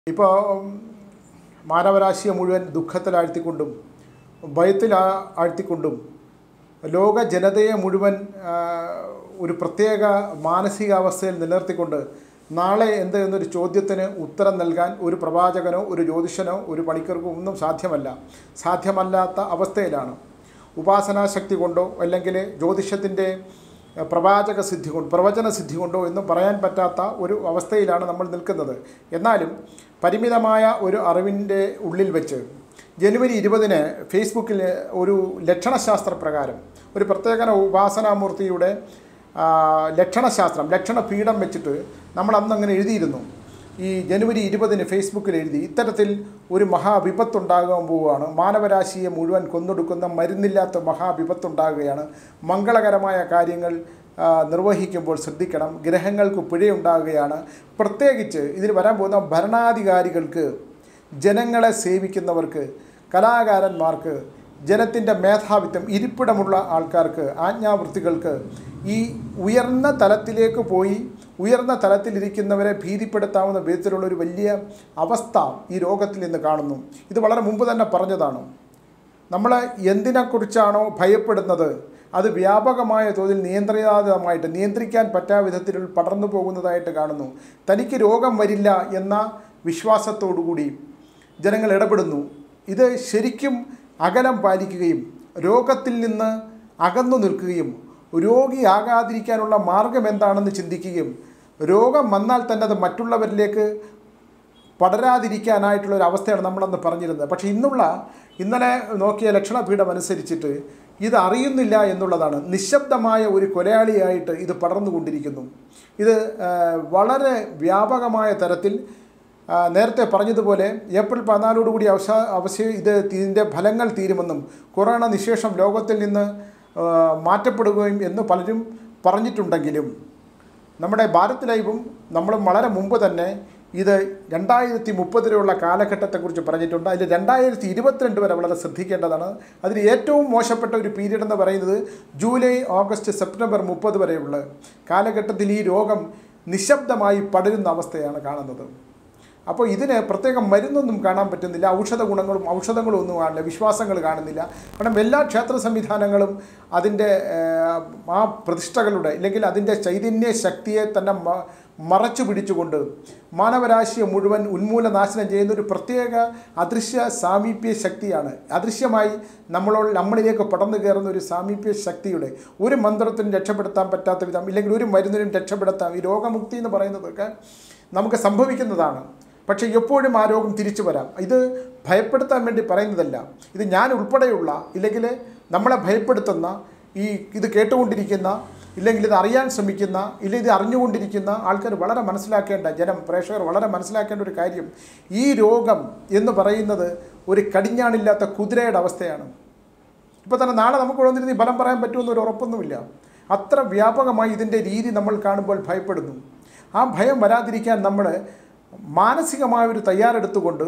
ഇപ്പോൾ മാനവരാശിയെ മുഴുവൻ ദുഃഖത്തിലാഴ്ത്തിക്കൊണ്ടും ഭയത്തിൽ ആ- ആഴ്ത്തിക്കൊണ്ടും ലോക ജനതയെ മുഴുവൻ ആ, ഒരു പ്രത്യേക മാനസികാവസ്ഥയിൽ നിലനിർത്തിക്കൊണ്ട് നാളെ എന്ത് എന്നൊരു ചോദ്യത്തിന് ഉത്തരം നൽകാൻ ഒരു പ്രവാചകനോ ഒരു ജ്യോതിഷനോ ഒരു പണിക്കർക്കോ ഒന്നും സാധ്യമല്ല സാധ്യമല്ലാത്ത അവസ്ഥയിലാണ് ഉപാസനാശക്തി കൊണ്ടോ അല്ലെങ്കിൽ ജ്യോതിഷത്തിൻ്റെ അഹ്, പ്രവാചക സിദ്ധി കൊണ്ട് പ്രവചന സിദ്ധി കൊണ്ടോ എന്നും പറയാൻ പറ്റാത്ത ഒരു അവസ്ഥയിലാണ് നമ്മൾ നിൽക്കുന്നത് എന്നാലും പരിമിതമായ ഒരു അറിവിൻ്റെ ഉള്ളിൽ വെച്ച് ജനുവരി ഇരുപതിന് ഫേസ്ബുക്കിൽ ഒരു ലക്ഷണശാസ്ത്ര പ്രകാരം ഒരു പ്രത്യേക ഉപാസനാമൂർത്തിയുടെ ആ, ലക്ഷണശാസ്ത്രം ലക്ഷണപീഠം വെച്ചിട്ട് നമ്മൾ അന്ന് അങ്ങനെ എഴുതിയിരുന്നു ഈ ജനുവരി ഇരുപതിന് ഫേസ്ബുക്കിൽ എഴുതി ഇത്തരത്തിൽ ഒരു മഹാവിപത്തുണ്ടാകാൻ പോവുകയാണ് മാനവരാശിയെ മുഴുവൻ കൊന്നൊടുക്കുന്ന മരുന്നില്ലാത്ത മഹാവിപത്തുണ്ടാകുകയാണ് മംഗളകരമായ കാര്യങ്ങൾ ആ, നിർവഹിക്കുമ്പോൾ ശ്രദ്ധിക്കണം ഗ്രഹങ്ങൾക്ക് പിഴയുണ്ടാകുകയാണ് പ്രത്യേകിച്ച് ഇതിൽ വരാൻ പോകുന്ന ഭരണാധികാരികൾക്ക് ജനങ്ങളെ സേവിക്കുന്നവർക്ക് കലാകാരന്മാർക്ക് ജനത്തിൻ്റെ മേധാവിത്വം ഇരിപ്പിടമുള്ള ആൾക്കാർക്ക് ആജ്ഞാവൃത്തികൾക്ക് ഈ ഉയർന്ന തലത്തിലേക്ക് പോയി ഉയർന്ന തലത്തിലിരിക്കുന്നവരെ ഭീതിപ്പെടുത്താവുന്ന വിധത്തിലുള്ള ഒരു വലിയ അവസ്ഥ ഈ രോഗത്തിൽ നിന്ന് കാണുന്നു ഇത് വളരെ മുമ്പ് തന്നെ പറഞ്ഞതാണ് നമ്മൾ എന്തിനെക്കുറിച്ചാണോ ഭയപ്പെടുന്നത് അത് വ്യാപകമായ തോതിൽ നിയന്ത്രിതാതമായിട്ട് നിയന്ത്രിക്കാൻ പറ്റാ വിധത്തിൽ പടർന്നു പോകുന്നതായിട്ട് കാണുന്നു തനിക്ക് രോഗം വരില്ല എന്ന വിശ്വാസത്തോടുകൂടി ജനങ്ങൾ ഇടപെടുന്നു ഇത് ശരിക്കും അകലം പാലിക്കുകയും രോഗത്തിൽ നിന്ന് അകന്നു നിൽക്കുകയും രോഗിയാകാതിരിക്കാനുള്ള മാർഗം എന്താണെന്ന് ചിന്തിക്കുകയും രോഗം വന്നാൽ തന്നെ അത് മറ്റുള്ളവരിലേക്ക് പടരാതിരിക്കാനായിട്ടുള്ള ഒരു അവസ്ഥയാണ് നമ്മളന്ന് പറഞ്ഞിരുന്നത് പക്ഷേ ഇന്നുള്ള ഇന്നലെ നോക്കിയ ലക്ഷണപീഠം അനുസരിച്ചിട്ട് ഇത് അറിയുന്നില്ല എന്നുള്ളതാണ് നിശബ്ദമായ ഒരു കൊലയാളിയായിട്ട് ഇത് പടർന്നുകൊണ്ടിരിക്കുന്നു ഇത് ആ, വളരെ വ്യാപകമായ തരത്തിൽ ആ, നേരത്തെ പറഞ്ഞതുപോലെ ഏപ്രിൽ പതിനാലോടുകൂടി അവശ അവശ്യ ഇത് ഇതിൻ്റെ ഫലങ്ങൾ തീരുമെന്നും കൊറോണ നിശേഷം ലോകത്തിൽ നിന്ന് ആ, മാറ്റപ്പെടുകയും എന്ന് പലരും പറഞ്ഞിട്ടുണ്ടെങ്കിലും നമ്മുടെ ഭാരത് ലൈവും നമ്മളും വളരെ മുമ്പ് തന്നെ ഇത് രണ്ടായിരത്തി മുപ്പതിലുള്ള കാലഘട്ടത്തെക്കുറിച്ച് പറഞ്ഞിട്ടുണ്ട് അതിൽ രണ്ടായിരത്തി ഇരുപത്തിരണ്ട് വരെ വളരെ ശ്രദ്ധിക്കേണ്ടതാണ് അതിൽ ഏറ്റവും മോശപ്പെട്ട ഒരു പീരീഡ് എന്ന് പറയുന്നത് ജൂലൈ ഓഗസ്റ്റ് സെപ്റ്റംബർ മുപ്പത് വരെയുള്ള കാലഘട്ടത്തിൽ ഈ രോഗം നിശബ്ദമായി പടരുന്ന അവസ്ഥയാണ് കാണുന്നത് അപ്പോൾ ഇതിന് പ്രത്യേകം മരുന്നൊന്നും കാണാൻ പറ്റുന്നില്ല ഔഷധ ഗുണങ്ങളും ഔഷധങ്ങളും ഒന്നും കാണില്ല വിശ്വാസങ്ങൾ കാണുന്നില്ല കാരണം എല്ലാ ക്ഷേത്ര സംവിധാനങ്ങളും അതിൻ്റെ ഏഹ്, ആ പ്രതിഷ്ഠകളുടെ അല്ലെങ്കിൽ അതിൻ്റെ ചൈതന്യ ശക്തിയെ തന്നെ മ- മറച്ചു പിടിച്ചുകൊണ്ട് മാനവരാശിയെ മുഴുവൻ ഉന്മൂലനാശനം ചെയ്യുന്ന ഒരു പ്രത്യേക അദൃശ്യ സാമീപ്യ ശക്തിയാണ് അദൃശ്യമായി നമ്മളോട് നമ്മളിലേക്ക് പടർന്നു കയറുന്ന ഒരു സാമീപ്യ ശക്തിയുടെ ഒരു മന്ത്രത്തിനും രക്ഷപ്പെടുത്താൻ പറ്റാത്ത വിധം ഇല്ലെങ്കിൽ ഒരു മരുന്നിനും രക്ഷപ്പെടുത്താം ഈ രോഗമുക്തി എന്ന് പറയുന്നതൊക്കെ നമുക്ക് സംഭവിക്കുന്നതാണ് പക്ഷേ എപ്പോഴും ആ രോഗം തിരിച്ചു വരാം ഇത് ഭയപ്പെടുത്താൻ വേണ്ടി പറയുന്നതല്ല ഇത് ഞാൻ ഉൾപ്പെടെയുള്ള ഇല്ലെങ്കിൽ നമ്മളെ ഭയപ്പെടുത്തുന്ന ഈ ഇത് കേട്ടുകൊണ്ടിരിക്കുന്ന ഇല്ലെങ്കിൽ ഇത് അറിയാൻ ശ്രമിക്കുന്ന ഇല്ലെങ്കിൽ ഇത് അറിഞ്ഞുകൊണ്ടിരിക്കുന്ന ആൾക്കാർ വളരെ മനസ്സിലാക്കേണ്ട ജനം പ്രേക്ഷകർ വളരെ മനസ്സിലാക്കേണ്ട ഒരു കാര്യം ഈ രോഗം എന്ന് പറയുന്നത് ഒരു കടിഞ്ഞാണില്ലാത്ത കുതിരയുടെ അവസ്ഥയാണ് ഇപ്പോൾ തന്നെ നാളെ നമുക്ക് വന്നിരുന്ന് ഈ ഫലം പറയാൻ പറ്റുമെന്നൊരു ഉറപ്പൊന്നുമില്ല അത്ര വ്യാപകമായി ഇതിൻ്റെ രീതി നമ്മൾ കാണുമ്പോൾ ഭയപ്പെടുന്നു ആ ഭയം വരാതിരിക്കാൻ നമ്മൾ മാനസികമായ ഒരു തയ്യാറെടുത്തുകൊണ്ട്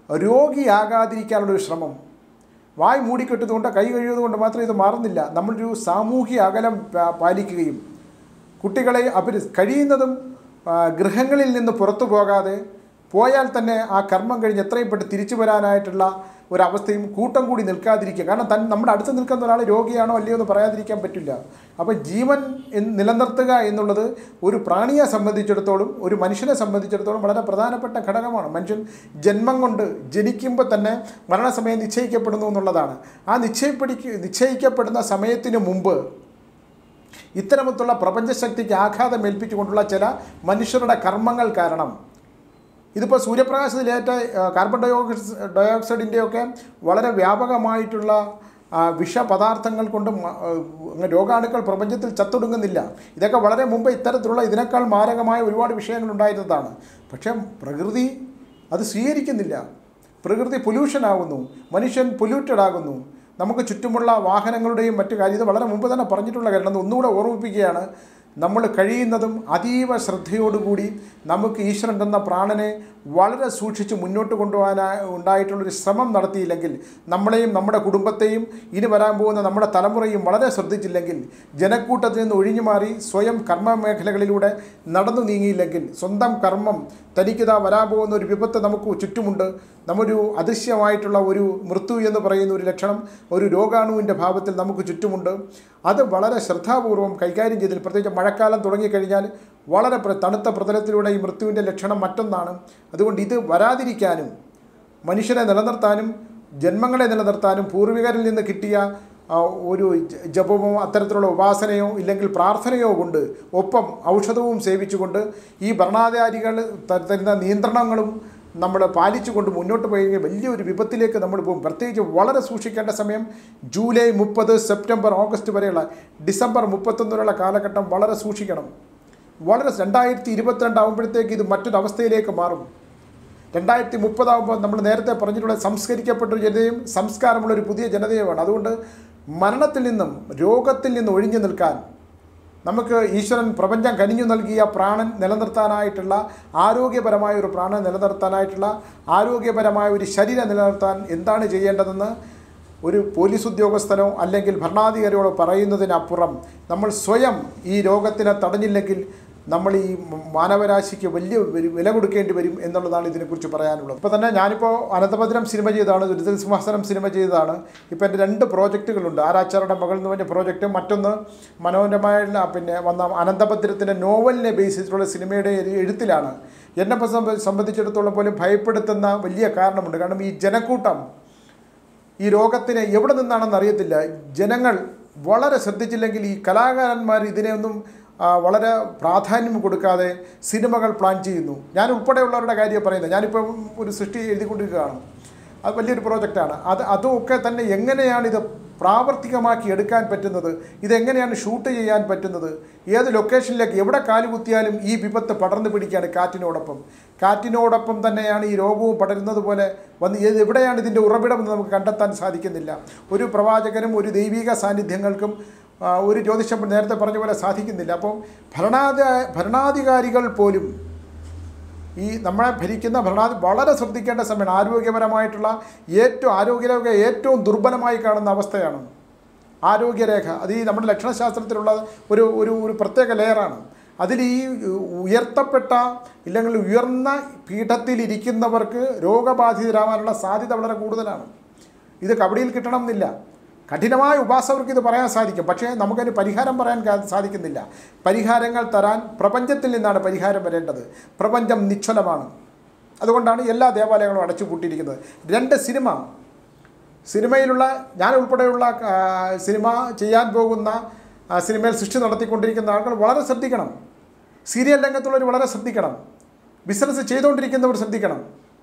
രോഗിയാകാതിരിക്കാനുള്ളൊരു ശ്രമം വായ് മൂടിക്കെട്ടുന്നതുകൊണ്ട് കൈ കഴിയുന്നതുകൊണ്ട് മാത്രം ഇത് മാറുന്നില്ല നമ്മളൊരു സാമൂഹിക അകലം പാ- പാലിക്കുകയും കുട്ടികളെ അവർ കഴിയുന്നതും ആ, ഗൃഹങ്ങളിൽ നിന്ന് പുറത്തു പോകാതെ പോയാൽ തന്നെ ആ കർമ്മം കഴിഞ്ഞ് എത്രയും പെട്ട് തിരിച്ചു വരാനായിട്ടുള്ള ഒരവസ്ഥയും കൂട്ടം കൂടി നിൽക്കാതിരിക്കുക കാരണം തൻ നമ്മുടെ അടുത്ത് നിൽക്കുന്ന ഒരാൾ രോഗിയാണോ അല്ലയോ എന്ന് പറയാതിരിക്കാൻ പറ്റില്ല അപ്പോൾ ജീവൻ എന്ന് നിലനിർത്തുക എന്നുള്ളത് ഒരു പ്രാണിയെ സംബന്ധിച്ചിടത്തോളം ഒരു മനുഷ്യനെ സംബന്ധിച്ചിടത്തോളം വളരെ പ്രധാനപ്പെട്ട ഘടകമാണ് മനുഷ്യൻ ജന്മം കൊണ്ട് ജനിക്കുമ്പോൾ തന്നെ മരണസമയം നിശ്ചയിക്കപ്പെടുന്നു എന്നുള്ളതാണ് ആ നിശ്ചയിപ്പിടിക്ക് നിശ്ചയിക്കപ്പെടുന്ന സമയത്തിന് മുമ്പ് ഇത്തരമത്തുള്ള പ്രപഞ്ചശക്തിക്ക് ആഘാതം ഏൽപ്പിച്ചുകൊണ്ടുള്ള ചില മനുഷ്യരുടെ കർമ്മങ്ങൾ കാരണം ഇതിപ്പോൾ സൂര്യപ്രകാശത്തിലേറ്റ ആ, കാർബൺ ഡയോക്സ് ഡയോക്സൈഡിൻ്റെയൊക്കെ വളരെ വ്യാപകമായിട്ടുള്ള ആ, വിഷപദാർത്ഥങ്ങൾ കൊണ്ട് മ- ആ, അങ്ങ് രോഗാണുക്കൾ പ്രപഞ്ചത്തിൽ ചത്തൊടുങ്ങുന്നില്ല ഇതൊക്കെ വളരെ മുമ്പ് ഇത്തരത്തിലുള്ള ഇതിനേക്കാൾ മാരകമായ ഒരുപാട് വിഷയങ്ങൾ ഉണ്ടായിരുന്നതാണ് പക്ഷേ പ്രകൃതി അത് സ്വീകരിക്കുന്നില്ല പ്രകൃതി പൊല്യൂഷൻ ആകുന്നു മനുഷ്യൻ പൊല്യൂട്ടഡ് ആകുന്നു നമുക്ക് ചുറ്റുമുള്ള വാഹനങ്ങളുടെയും മറ്റു കാര്യം ഇത് വളരെ മുമ്പ് തന്നെ പറഞ്ഞിട്ടുള്ള കാര്യം അത് ഒന്നുകൂടെ ഓർമ്മിപ്പിക്കുകയാണ് നമ്മൾ കഴിയുന്നതും അതീവ ശ്രദ്ധയോടുകൂടി നമുക്ക് ഈശ്വരൻ തന്ന പ്രാണനെ വളരെ സൂക്ഷിച്ച് മുന്നോട്ട് കൊണ്ടുപോകാനായി ഉണ്ടായിട്ടുള്ളൊരു ശ്രമം നടത്തിയില്ലെങ്കിൽ നമ്മളെയും നമ്മുടെ കുടുംബത്തെയും ഇനി വരാൻ പോകുന്ന നമ്മുടെ തലമുറയും വളരെ ശ്രദ്ധിച്ചില്ലെങ്കിൽ ജനക്കൂട്ടത്തിൽ നിന്ന് ഒഴിഞ്ഞു മാറി സ്വയം കർമ്മ മേഖലകളിലൂടെ നടന്നു നീങ്ങിയില്ലെങ്കിൽ സ്വന്തം കർമ്മം തനിക്കിതാ വരാൻ പോകുന്ന ഒരു വിപത്ത് നമുക്ക് ചുറ്റുമുണ്ട് നമ്മൊരു അദൃശ്യമായിട്ടുള്ള ഒരു മൃത്യു എന്ന് പറയുന്ന ഒരു ലക്ഷണം ഒരു രോഗാണുവിൻ്റെ ഭാവത്തിൽ നമുക്ക് ചുറ്റുമുണ്ട് അത് വളരെ ശ്രദ്ധാപൂർവം കൈകാര്യം ചെയ്തിൽ പ്രത്യേകിച്ച് മഴക്കാലം തുടങ്ങിക്കഴിഞ്ഞാൽ വളരെ പ്ര- തണുത്ത പ്രതലത്തിലൂടെ ഈ മൃത്യുവിൻ്റെ ലക്ഷണം മറ്റൊന്നാണ് അതുകൊണ്ട് ഇത് വരാതിരിക്കാനും മനുഷ്യനെ നിലനിർത്താനും ജന്മങ്ങളെ നിലനിർത്താനും പൂർവികരിൽ നിന്ന് കിട്ടിയ ആ, ഒരു ജ- ജപമോ അത്തരത്തിലുള്ള ഉപാസനയോ ഇല്ലെങ്കിൽ പ്രാർത്ഥനയോ കൊണ്ട് ഒപ്പം ഔഷധവും സേവിച്ചുകൊണ്ട് ഈ ഭരണാധികാരികൾ ത- തരുന്ന നിയന്ത്രണങ്ങളും നമ്മൾ പാലിച്ചുകൊണ്ട് മുന്നോട്ട് പോയി കഴിഞ്ഞാൽ വലിയൊരു വിപത്തിലേക്ക് നമ്മൾ പോകും പ്രത്യേകിച്ച് വളരെ സൂക്ഷിക്കേണ്ട സമയം ജൂലൈ മുപ്പത് സെപ്റ്റംബർ ഓഗസ്റ്റ് വരെയുള്ള ഡിസംബർ മുപ്പത്തൊന്നിനുള്ള കാലഘട്ടം വളരെ സൂക്ഷിക്കണം വളരെ രണ്ടായിരത്തി ഇരുപത്തിരണ്ട് ആകുമ്പോഴത്തേക്ക് ഇത് മറ്റൊരവസ്ഥയിലേക്ക് മാറും രണ്ടായിരത്തി മുപ്പതാകുമ്പോൾ നമ്മൾ നേരത്തെ പറഞ്ഞിട്ടുള്ള സംസ്കരിക്കപ്പെട്ട ഒരു ജനതയും സംസ്കാരമുള്ള ഒരു പുതിയ ജനതയുമാണ് അതുകൊണ്ട് മരണത്തിൽ നിന്നും രോഗത്തിൽ നിന്നും ഒഴിഞ്ഞു നിൽക്കാൻ നമുക്ക് ഈശ്വരൻ പ്രപഞ്ചം കനിഞ്ഞു നൽകിയ പ്രാണൻ നിലനിർത്താനായിട്ടുള്ള ആരോഗ്യപരമായ ഒരു പ്രാണൻ നിലനിർത്താനായിട്ടുള്ള ആരോഗ്യപരമായ ഒരു ശരീരം നിലനിർത്താൻ എന്താണ് ചെയ്യേണ്ടതെന്ന് ഒരു പോലീസ് ഉദ്യോഗസ്ഥനോ അല്ലെങ്കിൽ ഭരണാധികാരിയോടോ പറയുന്നതിനപ്പുറം നമ്മൾ സ്വയം ഈ രോഗത്തിനെ തടഞ്ഞില്ലെങ്കിൽ നമ്മൾ ഈ മാനവരാശിക്ക് വലിയ ഒരു വില കൊടുക്കേണ്ടി വരും എന്നുള്ളതാണ് ഇതിനെക്കുറിച്ച് പറയാനുള്ളത് ഇപ്പോൾ തന്നെ ഞാനിപ്പോൾ അനന്തഭദ്രം സിനിമ ചെയ്തതാണ് ദുരിത സിംഹാസനം സിനിമ ചെയ്തതാണ് ഇപ്പോൾ എൻ്റെ രണ്ട് പ്രോജക്റ്റുകളുണ്ട് ആരാച്ചാരുടെ മകൾ എന്ന് പറഞ്ഞ പ്രോജക്റ്റ് മറ്റൊന്ന് മനോഹരമായ പിന്നെ വന്ന അനന്തഭദ്രത്തിൻ്റെ നോവലിനെ ബേസ് ചെയ്തിട്ടുള്ള സിനിമയുടെ ഒരു എഴുത്തിലാണ് എന്നെ ഇപ്പം സംബ- സംബന്ധിച്ചിടത്തോളം പോലും ഭയപ്പെടുത്തുന്ന വലിയ കാരണമുണ്ട് കാരണം ഈ ജനക്കൂട്ടം ഈ രോഗത്തിന് എവിടെ നിന്നാണെന്ന് അറിയത്തില്ല ജനങ്ങൾ വളരെ ശ്രദ്ധിച്ചില്ലെങ്കിൽ ഈ കലാകാരന്മാർ ഇതിനെയൊന്നും ആ, വളരെ പ്രാധാന്യം കൊടുക്കാതെ സിനിമകൾ പ്ലാൻ ചെയ്യുന്നു ഞാൻ ഉൾപ്പെടെയുള്ളവരുടെ കാര്യം പറയുന്നത് ഞാനിപ്പോൾ ഒരു സൃഷ്ടി എഴുതിക്കൊണ്ടിരിക്കുകയാണ് അത് വലിയൊരു പ്രോജക്റ്റാണ് അത് അതുമൊക്കെ തന്നെ എങ്ങനെയാണ് ഇത് പ്രാവർത്തികമാക്കി എടുക്കാൻ പറ്റുന്നത് ഇതെങ്ങനെയാണ് ഷൂട്ട് ചെയ്യാൻ പറ്റുന്നത് ഏത് ലൊക്കേഷനിലേക്ക് എവിടെ കാലുകുത്തിയാലും ഈ വിപത്ത് പടർന്നു പിടിക്കുകയാണ് കാറ്റിനോടൊപ്പം കാറ്റിനോടൊപ്പം തന്നെയാണ് ഈ രോഗവും പടരുന്നത് പോലെ വന്ന് ഏത് എവിടെയാണ് ഇതിൻ്റെ ഉറവിടം എന്ന് നമുക്ക് കണ്ടെത്താൻ സാധിക്കുന്നില്ല ഒരു പ്രവാചകനും ഒരു ദൈവിക സാന്നിധ്യങ്ങൾക്കും ആ, ഒരു ജ്യോതിഷം നേരത്തെ പറഞ്ഞ പോലെ സാധിക്കുന്നില്ല അപ്പം ഭരണാധി ഭരണാധികാരികൾ പോലും ഈ നമ്മളെ ഭരിക്കുന്ന ഭരണാധി വളരെ ശ്രദ്ധിക്കേണ്ട സമയമാണ് ആരോഗ്യപരമായിട്ടുള്ള ഏറ്റവും ആരോഗ്യരേഖ ഏറ്റവും ദുർബലമായി കാണുന്ന അവസ്ഥയാണ് ആരോഗ്യരേഖ അത് ഈ നമ്മുടെ ലക്ഷണശാസ്ത്രത്തിലുള്ള ഒരു ഒരു ഒരു പ്രത്യേക ലെയറാണ് അതിൽ ഈ ഉയർത്തപ്പെട്ട ഇല്ലെങ്കിൽ ഉയർന്ന പീഠത്തിലിരിക്കുന്നവർക്ക് രോഗബാധിതരാവാനുള്ള സാധ്യത വളരെ കൂടുതലാണ് ഇത് കബഡിയിൽ കിട്ടണം എന്നില്ല കഠിനമായ ഉപാസകർക്ക് ഇത് പറയാൻ സാധിക്കും പക്ഷേ നമുക്കതിന് പരിഹാരം പറയാൻ കാ- സാധിക്കുന്നില്ല പരിഹാരങ്ങൾ തരാൻ പ്രപഞ്ചത്തിൽ നിന്നാണ് പരിഹാരം വരേണ്ടത് പ്രപഞ്ചം നിശ്ചലമാണ് അതുകൊണ്ടാണ് എല്ലാ ദേവാലയങ്ങളും അടച്ചുപൂട്ടിയിരിക്കുന്നത് രണ്ട് സിനിമ സിനിമയിലുള്ള ഞാൻ ഉൾപ്പെടെയുള്ള ആ, സിനിമ ചെയ്യാൻ പോകുന്ന ആ, സിനിമയിൽ സൃഷ്ടി നടത്തിക്കൊണ്ടിരിക്കുന്ന ആളുകൾ വളരെ ശ്രദ്ധിക്കണം സീരിയൽ രംഗത്തുള്ളവർ വളരെ ശ്രദ്ധിക്കണം ബിസിനസ് ചെയ്തുകൊണ്ടിരിക്കുന്നവർ ശ്രദ്ധിക്കണം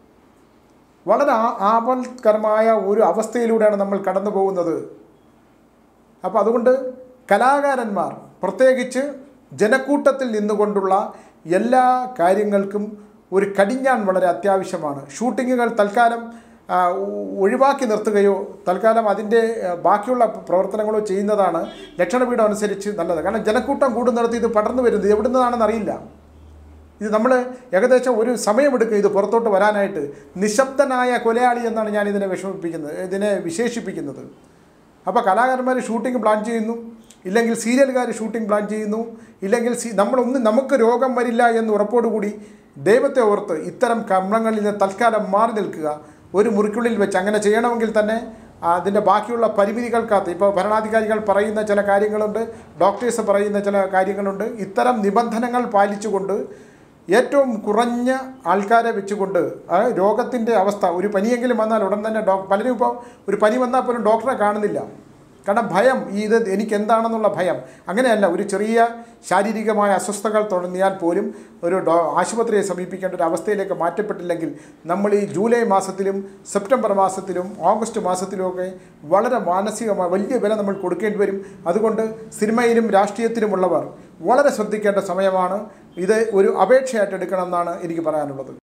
വളരെ ആ- ആപത്കരമായ ഒരു അവസ്ഥയിലൂടെയാണ് നമ്മൾ കടന്നു പോകുന്നത് അപ്പോൾ അതുകൊണ്ട് കലാകാരന്മാർ പ്രത്യേകിച്ച് ജനക്കൂട്ടത്തിൽ നിന്നുകൊണ്ടുള്ള എല്ലാ കാര്യങ്ങൾക്കും ഒരു കടിഞ്ഞാൺ വളരെ അത്യാവശ്യമാണ് ഷൂട്ടിങ്ങുകൾ തൽക്കാലം ആ, ഒ- ഒഴിവാക്കി നിർത്തുകയോ തൽക്കാലം അതിൻ്റെ ആ, ബാക്കിയുള്ള പ്രവർത്തനങ്ങളോ ചെയ്യുന്നതാണ് ലക്ഷണപീഠം അനുസരിച്ച് നല്ലത് കാരണം ജനക്കൂട്ടം കൂടുന്നിടത്ത് ഇത് പടർന്നു വരുന്നത് എവിടെ നിന്നാണെന്ന് അറിയില്ല ഇത് നമ്മൾ ഏകദേശം ഒരു സമയമെടുക്കും ഇത് പുറത്തോട്ട് വരാനായിട്ട് നിശബ്ദനായ കൊലയാളി എന്നാണ് ഞാൻ ഇതിനെ വിഷമിപ്പിക്കുന്നത് ഇതിനെ വിശേഷിപ്പിക്കുന്നത് അപ്പോൾ കലാകാരന്മാർ ഷൂട്ടിംഗ് പ്ലാൻ ചെയ്യുന്നു ഇല്ലെങ്കിൽ സീരിയലുകാർ ഷൂട്ടിംഗ് പ്ലാൻ ചെയ്യുന്നു ഇല്ലെങ്കിൽ സി നമ്മളൊന്നും നമുക്ക് രോഗം വരില്ല എന്ന് ഉറപ്പോടുകൂടി ദൈവത്തെ ഓർത്ത് ഇത്തരം കർമ്മങ്ങളിൽ നിന്ന് തൽക്കാലം മാറി നിൽക്കുക ഒരു മുറിക്കുള്ളിൽ വെച്ച് അങ്ങനെ ചെയ്യണമെങ്കിൽ തന്നെ അതിൻ്റെ ബാക്കിയുള്ള പരിമിതികൾക്കകത്ത് ഇപ്പോൾ ഭരണാധികാരികൾ പറയുന്ന ചില കാര്യങ്ങളുണ്ട് ഡോക്ടേഴ്സ് പറയുന്ന ചില കാര്യങ്ങളുണ്ട് ഇത്തരം നിബന്ധനകൾ പാലിച്ചുകൊണ്ട് ഏറ്റവും കുറഞ്ഞ ആൾക്കാരെ വെച്ചുകൊണ്ട് ആ രോഗത്തിൻ്റെ അവസ്ഥ ഒരു പനിയെങ്കിലും വന്നാൽ ഉടൻ തന്നെ ഡോ പലരും ഇപ്പോൾ ഒരു പനി വന്നാൽ പോലും ഡോക്ടറെ കാണുന്നില്ല കാരണം ഭയം ഈ ഇത് എനിക്ക് എന്താണെന്നുള്ള ഭയം അങ്ങനെയല്ല ഒരു ചെറിയ ശാരീരികമായ അസ്വസ്ഥതകൾ തുടങ്ങിയാൽ പോലും ഒരു ഡോ ആശുപത്രിയെ സമീപിക്കേണ്ട ഒരു അവസ്ഥയിലേക്ക് മാറ്റപ്പെട്ടില്ലെങ്കിൽ നമ്മൾ ഈ ജൂലൈ മാസത്തിലും സെപ്റ്റംബർ മാസത്തിലും ഓഗസ്റ്റ് മാസത്തിലുമൊക്കെ വളരെ മാനസികമായ വലിയ വില നമ്മൾ കൊടുക്കേണ്ടി വരും അതുകൊണ്ട് സിനിമയിലും രാഷ്ട്രീയത്തിലുമുള്ളവർ വളരെ ശ്രദ്ധിക്കേണ്ട സമയമാണ് ഇത് ഒരു അപേക്ഷയായിട്ട് എടുക്കണം എന്നാണ് എനിക്ക് പറയാനുള്ളത്